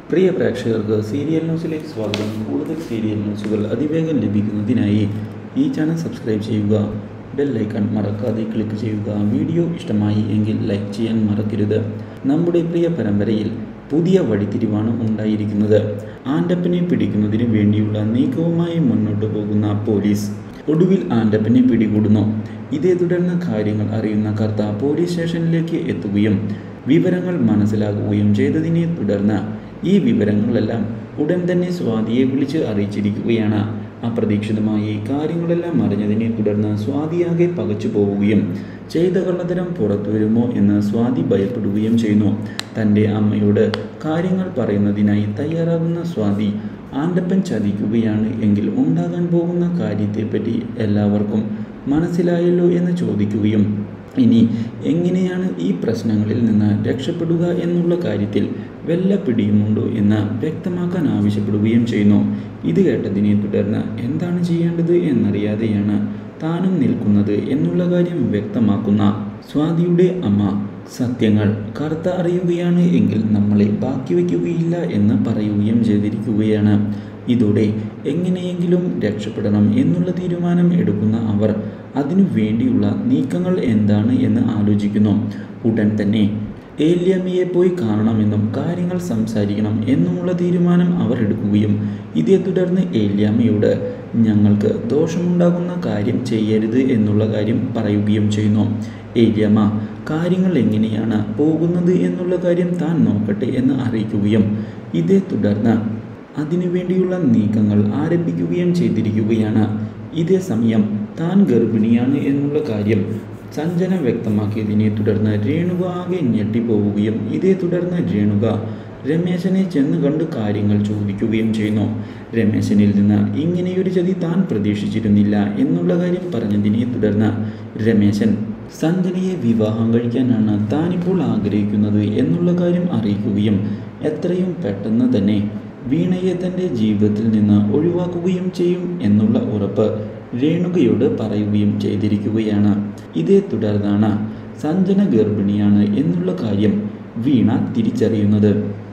പ്രിയ പ്രേക്ഷകർക്ക് സീരിയൽ ന്യൂസിലേക്ക് സ്വാഗതം കൂടുതൽ സീരിയൽ ന്യൂസുകൾ അതിവേഗം ലഭിക്കുന്നതിനായി ഈ ചാനൽ സബ്സ്ക്രൈബ് ചെയ്യുക ബെൽ ഐക്കൺ മറക്കാതെ ക്ലിക്ക് ചെയ്യുക വീഡിയോ ഇഷ്ടമായി എങ്കിൽ ലൈക്ക് ചെയ്യാൻ മറക്കരുത് നമ്മുടെ പ്രിയ പരമ്പരയിൽ പുതിയ വഴിത്തിരിവാണ് ഉണ്ടായിരിക്കുന്നത് ആൻഡപ്പനെ പിടിക്കുന്നതിന് വേണ്ടിയുള്ള നീക്കവുമായി മുന്നോട്ട് പോകുന്ന പോലീസ് ഒടുവിൽ ആൻഡപ്പനെ പിടികൂടുന്നു ഇതേ തുടർന്ന് കാര്യങ്ങൾ അറിയുന്ന കർത്ത പോലീസ് സ്റ്റേഷനിലേക്ക് എത്തുകയും വിവരങ്ങൾ മനസ്സിലാക്കുകയും ചെയ്തതിനെ തുടർന്ന് ഈ വിവരങ്ങളെല്ലാം ഉടൻ തന്നെ സ്വാതിയെ വിളിച്ച് അറിയിച്ചിരിക്കുകയാണ് അപ്രതീക്ഷിതമായി കാര്യങ്ങളെല്ലാം അറിഞ്ഞതിനെ തുടർന്ന് സ്വാതിയാകെ പകച്ചു പോവുകയും ചെയ്ത കള്ളത്തരം പുറത്തു വരുമോ എന്ന് സ്വാതി ഭയപ്പെടുകയും ചെയ്യുന്നു തൻ്റെ അമ്മയോട് കാര്യങ്ങൾ പറയുന്നതിനായി തയ്യാറാകുന്ന സ്വാതി ആൻഡപ്പൻ ചതിക്കുകയാണ് എങ്കിൽ ഉണ്ടാകാൻ പോകുന്ന കാര്യത്തെപ്പറ്റി എല്ലാവർക്കും മനസ്സിലായല്ലോ എന്ന് ചോദിക്കുകയും ഇനി എങ്ങനെയാണ് ഈ പ്രശ്നങ്ങളിൽ നിന്ന് രക്ഷപ്പെടുക എന്നുള്ള കാര്യത്തിൽ വല്ല പിടിയുമുണ്ടോ എന്ന് വ്യക്തമാക്കാൻ ആവശ്യപ്പെടുകയും ചെയ്യുന്നു ഇത് കേട്ടതിനെ തുടർന്ന് എന്താണ് ചെയ്യേണ്ടത് എന്നറിയാതെയാണ് താനും നിൽക്കുന്നത് എന്നുള്ള കാര്യം വ്യക്തമാക്കുന്ന സ്വാതിയുടെ അമ്മ സത്യങ്ങൾ കറുത്ത അറിയുകയാണ് എങ്കിൽ നമ്മളെ ബാക്കി വയ്ക്കുകയില്ല എന്ന് പറയുകയും ചെയ്തിരിക്കുകയാണ് ഇതോടെ എങ്ങനെയെങ്കിലും രക്ഷപ്പെടണം എന്നുള്ള തീരുമാനം എടുക്കുന്ന അവർ അതിനു വേണ്ടിയുള്ള നീക്കങ്ങൾ എന്താണ് എന്ന് ആലോചിക്കുന്നു ഉടൻ തന്നെ ഏല്യമ്മയെ പോയി കാണണമെന്നും കാര്യങ്ങൾ സംസാരിക്കണം എന്നുമുള്ള തീരുമാനം അവർ എടുക്കുകയും ഇതേ തുടർന്ന് ഏല്യാമ്മയോട് ഞങ്ങൾക്ക് ദോഷമുണ്ടാകുന്ന കാര്യം ചെയ്യരുത് എന്നുള്ള കാര്യം പറയുകയും ചെയ്യുന്നു ഏല്യാമ്മ കാര്യങ്ങൾ എങ്ങനെയാണ് പോകുന്നത് എന്നുള്ള കാര്യം താൻ നോക്കട്ടെ എന്ന് അറിയിക്കുകയും ഇതേ തുടർന്ന് അതിനുവേണ്ടിയുള്ള നീക്കങ്ങൾ ആരംഭിക്കുകയും ചെയ്തിരിക്കുകയാണ് ഇതേ സമയം താൻ ഗർഭിണിയാണ് എന്നുള്ള കാര്യം സഞ്ജന വ്യക്തമാക്കിയതിനെ തുടർന്ന് രേണുക ആകെ ഞെട്ടിപ്പോവുകയും ഇതേ തുടർന്ന് രേണുക രമേശനെ ചെന്ന് കണ്ട് കാര്യങ്ങൾ ചോദിക്കുകയും ചെയ്യുന്നു രമേശനിൽ നിന്ന് ഇങ്ങനെയൊരു ചതി താൻ പ്രതീക്ഷിച്ചിരുന്നില്ല എന്നുള്ള കാര്യം പറഞ്ഞതിനെ തുടർന്ന് രമേശൻ സഞ്ജനയെ വിവാഹം കഴിക്കാനാണ് താനിപ്പോൾ ആഗ്രഹിക്കുന്നത് എന്നുള്ള കാര്യം അറിയിക്കുകയും എത്രയും പെട്ടെന്ന് തന്നെ വീണയെ തൻ്റെ ജീവിതത്തിൽ നിന്ന് ഒഴിവാക്കുകയും ചെയ്യും എന്നുള്ള ഉറപ്പ് രേണുകയോട് പറയുകയും ചെയ്തിരിക്കുകയാണ് ഇതേ തുടർന്നാണ് സഞ്ജന ഗർഭിണിയാണ് എന്നുള്ള കാര്യം വീണ തിരിച്ചറിയുന്നത്